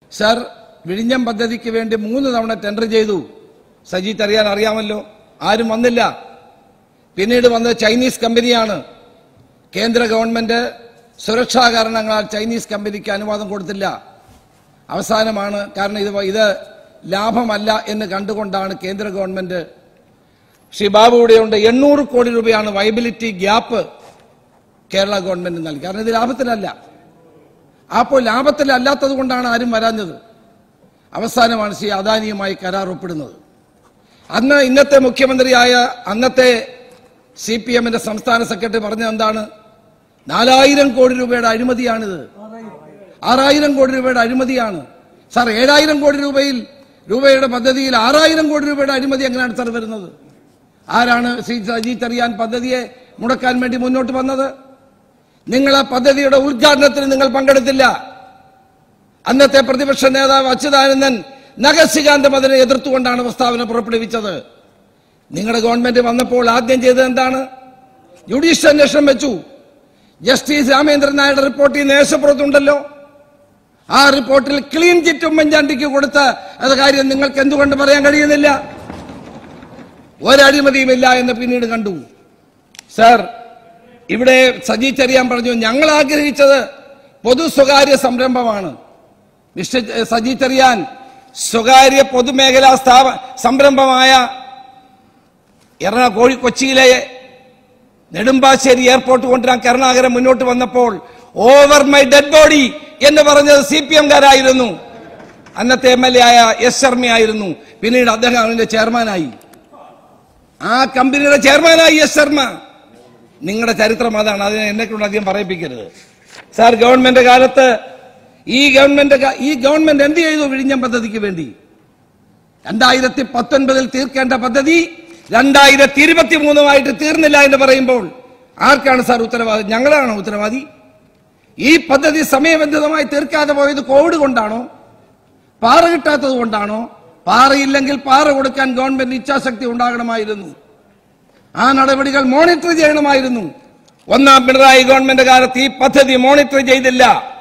Sir വിഴിഞ്ഞം പദ്ധതിക്ക് വേണ്ടി മൂന്ന് തവണ ടെൻഡർ ചെയ്തു സജീത്ത് അറിയാൻ അറിയാമല്ലോ ആരും വന്നില്ല പിന്നീട് വന്നത് ചൈനീസ് കമ്പനിയാണ് കേന്ദ്ര ഗവൺമെന്റ് സുരക്ഷാ കാരണങ്ങളാൽ ചൈനീസ് കമ്പനിക്ക് അനുവാദം കൊടുത്തില്ല അവസാനമാണ് കാരണം ഇത് ഇത് ലാഭമല്ല എന്ന് കണ്ടുകൊണ്ടാണ് കേന്ദ്ര ഗവൺമെന്റ് ശ്രീ ബാബു ഇവിടെയുണ്ട് എണ്ണൂറ് കോടി രൂപയാണ് വൈബിലിറ്റി ഗ്യാപ്പ് കേരള ഗവൺമെന്റ് നൽകി കാരണം ഇത് ലാഭത്തിലല്ല അപ്പോൾ ലാഭത്തിലല്ലാത്തത് കൊണ്ടാണ് ആരും വരാഞ്ഞത് അവസാനമാണ് ശ്രീ അദാനിയുമായി കരാർ ഒപ്പിടുന്നത് അന്ന് ഇന്നത്തെ മുഖ്യമന്ത്രിയായ അന്നത്തെ സി പി എമ്മിന്റെ സംസ്ഥാന സെക്രട്ടറി പറഞ്ഞത് എന്താണ് നാലായിരം കോടി രൂപയുടെ അഴിമതിയാണിത് ആറായിരം കോടി രൂപയുടെ അഴിമതിയാണ് സാർ ഏഴായിരം കോടി രൂപയിൽ രൂപയുടെ പദ്ധതിയിൽ ആറായിരം കോടി രൂപയുടെ അഴിമതി എങ്ങനെയാണ് സാർ വരുന്നത് ആരാണ് ശ്രീ സജീത് അറിയാൻ പദ്ധതിയെ മുടക്കാൻ വേണ്ടി മുന്നോട്ട് വന്നത് നിങ്ങൾ ആ പദ്ധതിയുടെ ഉദ്ഘാടനത്തിന് നിങ്ങൾ പങ്കെടുത്തില്ല അന്നത്തെ പ്രതിപക്ഷ നേതാവ് അച്യുതാനന്ദൻ നഗസികാന്തം അതിനെ എതിർത്തുകൊണ്ടാണ് പ്രസ്താവന പുറപ്പെടുവിച്ചത് നിങ്ങളുടെ ഗവൺമെന്റ് വന്നപ്പോൾ ആദ്യം ചെയ്തത് എന്താണ് ജുഡീഷ്യൽ അന്വേഷണം വെച്ചു ജസ്റ്റിസ് രാമേന്ദ്രൻ നായരുടെ റിപ്പോർട്ട് ഈ മേശപ്പുറത്തുണ്ടല്ലോ ആ റിപ്പോർട്ടിൽ ക്ലീൻ ചിറ്റ് ഉമ്മൻചാണ്ടിക്ക് കൊടുത്ത അത് കാര്യം നിങ്ങൾക്ക് എന്തുകൊണ്ട് പറയാൻ കഴിയുന്നില്ല ഒരഴിമതിയുമില്ല എന്ന് പിന്നീട് കണ്ടു സർ ഇവിടെ സജി ചെറിയാൻ പറഞ്ഞു ഞങ്ങൾ ആഗ്രഹിച്ചത് പൊതു സ്വകാര്യ സംരംഭമാണ് മിസ്റ്റർ സജി ചെറിയാൻ സ്വകാര്യ പൊതുമേഖലാ സ്ഥാപ സംരംഭമായ എറണാകുളം കോഴി കൊച്ചിയിലെ നെടുമ്പാശ്ശേരി എയർപോർട്ട് കൊണ്ടുവരാൻ കരുണാകരൻ മുന്നോട്ട് വന്നപ്പോൾ ഓവർ മൈ ഡെഡ് ബോഡി എന്ന് പറഞ്ഞത് സി പി എംകാരായിരുന്നു അന്നത്തെ എം എൽ എ ആയ എസ് ശർമ്മയായിരുന്നു പിന്നീട് അദ്ദേഹം അതിന്റെ ചെയർമാനായി ആ കമ്പനിയുടെ ചെയർമാനായി എസ് ശർമ്മ നിങ്ങളുടെ ചരിത്രം അതാണ് അതിനെ എന്നെ കൊണ്ട് അധികം പറയിപ്പിക്കരുത് സാർ ഗവൺമെന്റ് കാലത്ത് ഈ ഗവൺമെന്റ് കാ- ഈ ഗവൺമെന്റ് എന്ത് ചെയ്തു വിഴിഞ്ഞം പദ്ധതിക്ക് വേണ്ടി രണ്ടായിരത്തി പത്തൊൻപതിൽ തീർക്കേണ്ട പദ്ധതി രണ്ടായിരത്തി ഇരുപത്തി മൂന്നുമായിട്ട് തീർന്നില്ല എന്ന് പറയുമ്പോൾ ആർക്കാണ് സാർ ഉത്തരവാദി ഞങ്ങളാണോ ഉത്തരവാദി ഈ പദ്ധതി സമയബന്ധിതമായി തീർക്കാതെ പോയത് കോവിഡ് കൊണ്ടാണോ പാറ കിട്ടാത്തത് കൊണ്ടാണോ പാറയില്ലെങ്കിൽ പാറ കൊടുക്കാൻ ഗവൺമെന്റ് ഇച്ഛാശക്തി ഉണ്ടാകണമായിരുന്നു ആ നടപടികൾ മോണിറ്റർ ചെയ്യണമായിരുന്നു ഒന്നാം പിണറായി ഗവൺമെന്റ് കാലത്ത് ഈ പദ്ധതി മോണിറ്റർ ചെയ്തില്ല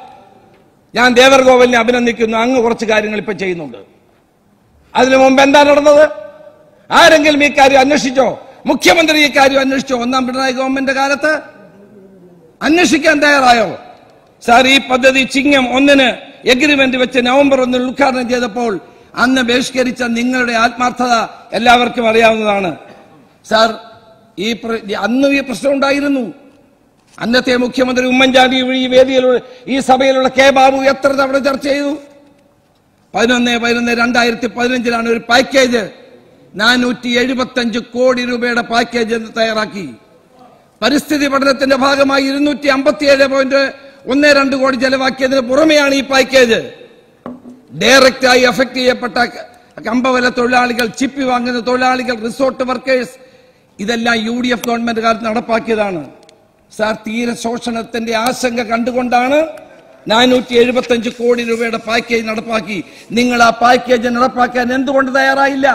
ഞാൻ ദേവർഗോവലിനെ അഭിനന്ദിക്കുന്നു അങ്ങ് കുറച്ച് കാര്യങ്ങൾ ഇപ്പൊ ചെയ്യുന്നുണ്ട് അതിനു മുമ്പ് എന്താ നടന്നത് ആരെങ്കിലും ഈ കാര്യം അന്വേഷിച്ചോ മുഖ്യമന്ത്രി ഈ കാര്യം അന്വേഷിച്ചോ ഒന്നാം പിണറായി ഗവൺമെന്റ് കാലത്ത് അന്വേഷിക്കാൻ തയ്യാറായോ സാർ ഈ പദ്ധതി ചിങ്ങം ഒന്നിന് എഗ്രിമെന്റ് വെച്ച് നവംബർ ഒന്നിൽ ഉദ്ഘാടനം ചെയ്തപ്പോൾ അന്ന് ബഹിഷ്കരിച്ച നിങ്ങളുടെ ആത്മാർത്ഥത എല്ലാവർക്കും അറിയാവുന്നതാണ് സാർ ഈ പ്ര- അന്നും ഈ പ്രശ്നം ഉണ്ടായിരുന്നു അന്നത്തെ മുഖ്യമന്ത്രി ഉമ്മൻചാണ്ടി ഈ വേദിയിലുള്ള ഈ സഭയിലുള്ള കെ ബാബു എത്ര തവണ ചർച്ച ചെയ്തു പതിനൊന്ന് പതിനൊന്ന് രണ്ടായിരത്തി പതിനഞ്ചിലാണ് ഒരു പാക്കേജ് നാനൂറ്റി എഴുപത്തഞ്ച് കോടി രൂപയുടെ പാക്കേജ് തയ്യാറാക്കി പരിസ്ഥിതി പഠനത്തിന്റെ ഭാഗമായി ഇരുന്നൂറ്റി അമ്പത്തിയേഴ് പോയിന്റ് ഒന്ന് രണ്ട് കോടി ചെലവാക്കിയതിന് പുറമെയാണ് ഈ പാക്കേജ് ഡയറക്റ്റായി അഫക്ട് ചെയ്യപ്പെട്ട കമ്പവല തൊഴിലാളികൾ ചിപ്പി വാങ്ങുന്ന തൊഴിലാളികൾ റിസോർട്ട് വർക്കേഴ്സ് ഇതെല്ലാം യു ഡി എഫ് ഗവൺമെന്റ് കാലത്ത് നടപ്പാക്കിയതാണ് സാർ തീരെ ശോഷണത്തിന്റെ ആശങ്ക കണ്ടുകൊണ്ടാണ് നാനൂറ്റി എഴുപത്തഞ്ച് കോടി രൂപയുടെ പാക്കേജ് നടപ്പാക്കി നിങ്ങൾ ആ പാക്കേജ് നടപ്പാക്കാൻ എന്തുകൊണ്ട് തയ്യാറായില്ല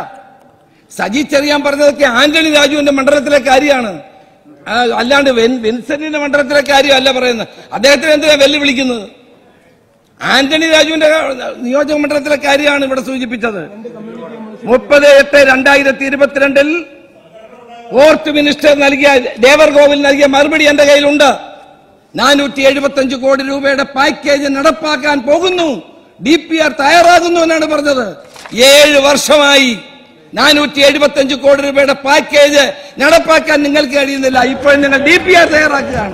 സജി ചെറിയാൻ പറഞ്ഞതൊക്കെ ആന്റണി രാജുവിന്റെ മണ്ഡലത്തിലെ കാര്യമാണ് ആ, അല്ലാണ്ട് വെൻ- വിൻസെന്റിന്റെ മണ്ഡലത്തിലെ കാര്യമല്ല പറയുന്നത് അദ്ദേഹത്തിന് എന്തിനാ വെല്ലുവിളിക്കുന്നത് ആന്റണി രാജുവിന്റെ നിയോജക മണ്ഡലത്തിലെ കാര്യമാണ് ഇവിടെ സൂചിപ്പിച്ചത് മുപ്പത് എട്ട് രണ്ടായിരത്തി ഇരുപത്തിരണ്ടിൽ ഫോർത്ത് മിനിസ്റ്റർ നൽകിയ ദേവർഗോവിൽ നൽകിയ മറുപടി എന്റെ കയ്യിലുണ്ട് നാനൂറ്റി എഴുപത്തഞ്ച് കോടി രൂപയുടെ പാക്കേജ് നടപ്പാക്കാൻ പോകുന്നു ഡി പി ആർ തയ്യാറാകുന്നു എന്നാണ് പറഞ്ഞത് ഏഴ് വർഷമായി നാനൂറ്റി എഴുപത്തഞ്ച് കോടി രൂപയുടെ പാക്കേജ് നടപ്പാക്കാൻ നിങ്ങൾക്ക് കഴിയുന്നില്ല ഇപ്പോൾ നിങ്ങൾ ഡി പി ആർ തയ്യാറാക്കുകയാണ്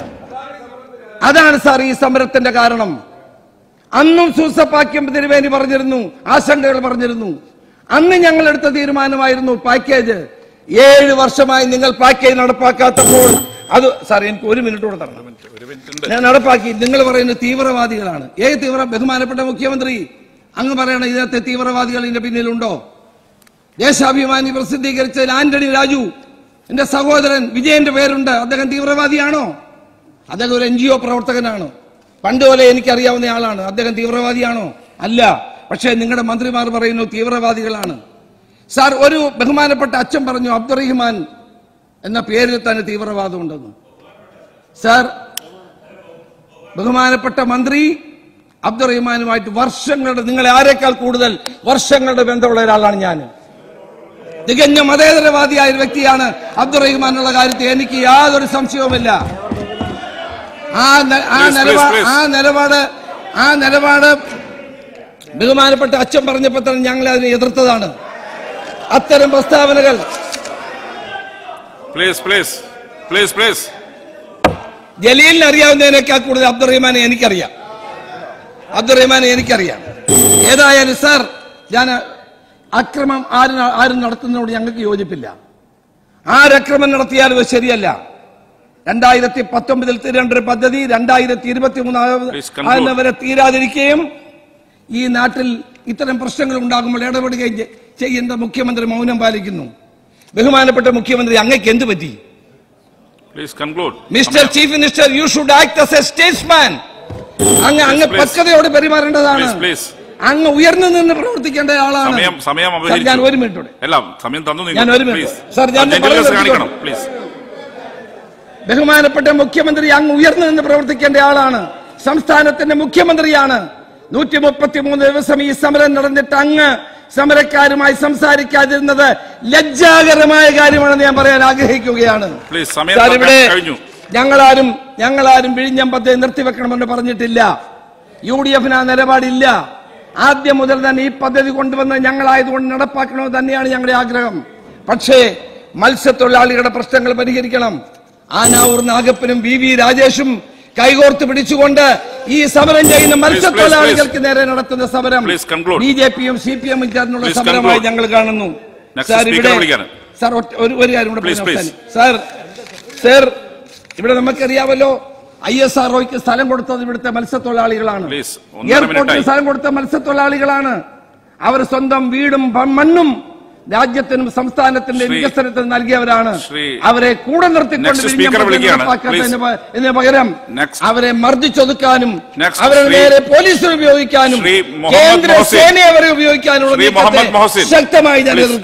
അതാണ് സാർ ഈ സമരത്തിന്റെ കാരണം അന്നും സൂസപ്പാക്യം തിരുവേനി പറഞ്ഞിരുന്നു ആശങ്കകൾ പറഞ്ഞിരുന്നു അന്ന് ഞങ്ങൾ എടുത്ത തീരുമാനമായിരുന്നു പാക്കേജ് ഏഴ് വർഷമായി നിങ്ങൾ പാക്കേജ് നടപ്പാക്കാത്തപ്പോൾ അത് സാർ എനിക്ക് ഒരു മിനിറ്റ് കൂടെ തരണം ഞാൻ നടപ്പാക്കി നിങ്ങൾ പറയുന്നത് തീവ്രവാദികളാണ് ഏത് തീവ്ര ബഹുമാനപ്പെട്ട മുഖ്യമന്ത്രി അങ്ങ് പറയണ ഇതിനകത്തെ തീവ്രവാദികൾ ഇതിന്റെ പിന്നിലുണ്ടോ ദേശാഭിമാനി പ്രസിദ്ധീകരിച്ചതിൽ ആന്റണി രാജു എന്റെ സഹോദരൻ വിജയന്റെ പേരുണ്ട് അദ്ദേഹം തീവ്രവാദിയാണോ അദ്ദേഹം ഒരു എൻ ജി ഒ പ്രവർത്തകനാണ് പണ്ട് പോലെ എനിക്കറിയാവുന്ന ആളാണ് അദ്ദേഹം തീവ്രവാദിയാണോ അല്ല പക്ഷേ നിങ്ങളുടെ മന്ത്രിമാർ പറയുന്നു തീവ്രവാദികളാണ് സാർ ഒരു ബഹുമാനപ്പെട്ട അച്ഛൻ പറഞ്ഞു അബ്ദുറഹിമാൻ എന്ന പേരിൽ തന്നെ തീവ്രവാദം ഉണ്ടെന്ന് സാർ ബഹുമാനപ്പെട്ട മന്ത്രി അബ്ദുറഹിമാനുമായിട്ട് വർഷങ്ങളുടെ നിങ്ങളെ ആരെക്കാൾ കൂടുതൽ വർഷങ്ങളുടെ ബന്ധമുള്ള ഒരാളാണ് ഞാൻ തികഞ്ഞ മതേതരവാദിയായ ഒരു വ്യക്തിയാണ് അബ്ദുറഹിമാൻ എന്നുള്ള കാര്യത്തിൽ എനിക്ക് യാതൊരു സംശയവുമില്ല ആ ന- ആ Please, നിലപാട് please, please. ആ നിലപാട് ആ നിലപാട് ബഹുമാനപ്പെട്ട അച്ഛൻ പറഞ്ഞപ്പോൾ തന്നെ ഞങ്ങൾ അതിനെ എതിർത്തതാണ് അത്തരം പ്രസ്താവനകൾ പ്ലീസ് പ്ലീസ് പ്ലീസ് പ്ലീസ് ജലീലിന് അറിയാവുന്നതിനേക്കാൾ കൂടുതൽ അബ്ദുറഹിമാനെ എനിക്കറിയാം അബ്ദുറഹിമാനെ എനിക്കറിയാം ഏതായാലും സാർ ഞാൻ അക്രമം ആരും ആരും നടത്തുന്നതിനോട് ഞങ്ങൾക്ക് യോജിപ്പില്ല ആരക്രമം നടത്തിയാലും അത് ശരിയല്ല രണ്ടായിരത്തി പത്തൊമ്പതിൽ തീരേണ്ട ഒരു പദ്ധതി രണ്ടായിരത്തി ഇരുപത്തി Please conclude. മൂന്നാം വരെ തീരാതിരിക്കുകയും ഈ നാട്ടിൽ ഇത്തരം പ്രശ്നങ്ങൾ ഉണ്ടാകുമ്പോൾ ഇടപെടുകയും ചെ- ചെയ്യുന്ന മുഖ്യമന്ത്രി മൗനം പാലിക്കുന്നു ബഹുമാനപ്പെട്ട മുഖ്യമന്ത്രി അങ്ങക്ക് എന്ത് പറ്റി please conclude mister chief minister you should act as a statesman അങ്ങ് അങ്ങ് please. പക്വതയോട് പെരുമാറേണ്ടതാണ് Please, please. അങ്ങ് ഉയർന്നു നിന്ന് പ്രവർത്തിക്കേണ്ട ആളാണ് സമയം സമയം സർ, അപഹരിച്ചു ഞാൻ ഒരു മിനിറ്റ് എല്ലാം സമയം തന്നു ഞാൻ ഒരു minute. പ്ലീസ് Sir, ഞാൻ പറയുന്നത് കാണിക്കണം പ്ലീസ് ബഹുമാനപ്പെട്ട മുഖ്യമന്ത്രി അങ്ങ് ഉയർന്നു നിന്ന് പ്രവർത്തിക്കേണ്ട ആളാണ് സംസ്ഥാനത്തിന്റെ മുഖ്യമന്ത്രിയാണ് നൂറ്റി മുപ്പത്തി മൂന്ന് ദിവസം ഈ സമരം നടന്നിട്ട് അങ്ങ് സമരക്കാരുമായി സംസാരിക്കാതിരുന്നത് ലജ്ജാകരമായ കാര്യമാണെന്ന് ഞാൻ പറയാൻ ആഗ്രഹിക്കുകയാണ് പ്ലീസ് സമയം സാർ ഇവിടെ കഴിഞ്ഞു ഞങ്ങളാരും ഞങ്ങളാരും വിഴിഞ്ഞം പദ്ധതി നിർത്തിവെക്കണമെന്ന് പറഞ്ഞിട്ടില്ല യു ഡി എഫിന് ആ നിലപാടില്ല ആദ്യം മുതൽ തന്നെ ഈ പദ്ധതി കൊണ്ടുവന്ന് ഞങ്ങളായതുകൊണ്ട് നടപ്പാക്കണമെന്ന് തന്നെയാണ് ഞങ്ങളുടെ ആഗ്രഹം പക്ഷേ മത്സ്യത്തൊഴിലാളികളുടെ പ്രശ്നങ്ങൾ പരിഹരിക്കണം ആനാവൂർ നാഗപ്പനും വി വി രാജേഷും കൈകോർത്ത് പിടിച്ചുകൊണ്ട് ഈ സമരം ചെയ്യുന്ന മത്സ്യത്തൊഴിലാളികൾക്ക് നേരെ നടത്തുന്ന സമരം Please conclude. ബി ജെ പിയും സി പി എമ്മും ചേർന്നുള്ള Please സമരമായി conclude. ഞങ്ങൾ കാണുന്നു Next സാർ speaker ഇവിടെ വിളിക്കാണ്. സാർ ഒറ്റ- ഒരു ഒരു കാര്യം കൂടെ Please, പറഞ്ഞ് please. അവസാനി- സാർ സാർ ഇവിടെ നമുക്കറിയാമല്ലോ ഐ എസ് ആർ ഒക്ക് സ്ഥലം കൊടുത്തത് ഇവിടുത്തെ മത്സ്യത്തൊഴിലാളികളാണ് Please, ഒന്നര എയർപോർട്ടിൽ മിനിറ്റായി. സ്ഥലം കൊടുത്ത മത്സ്യത്തൊഴിലാളികളാണ് അവർ സ്വന്തം വീടും പ- മണ്ണും രാജ്യത്തിനും സംസ്ഥാനത്തിന്റെ ശ്രീ- വികസനത്തിന് നൽകിയവരാണ് ശ്രീ- അവരെ കൂടെ നിർത്തിക്കൊണ്ട് Next വിഴിഞ്ഞം speaker പദ്ധതി വിളിക്കുകയാണ്. നടപ്പാക്കാത്തതിന് Please. പ- ഇതിന് പകരം Next. അവരെ മർദ്ദിച്ചൊതുക്കാനും Next, അവരെ ശ്രീ- നേരെ പോലീസിന് ഉപയോഗിക്കാനും ശ്രീ മുഹമ്മദ് കേന്ദ്ര മൊഹസിൻ. സേനയെ അവരെ ഉപയോഗിക്കാനുള്ള ശ്രീ നീക്കത്തെ മുഹമ്മദ് മൊഹസിൻ. ശക്തമായി ഞാൻ Please. എതിർക്കുന്നു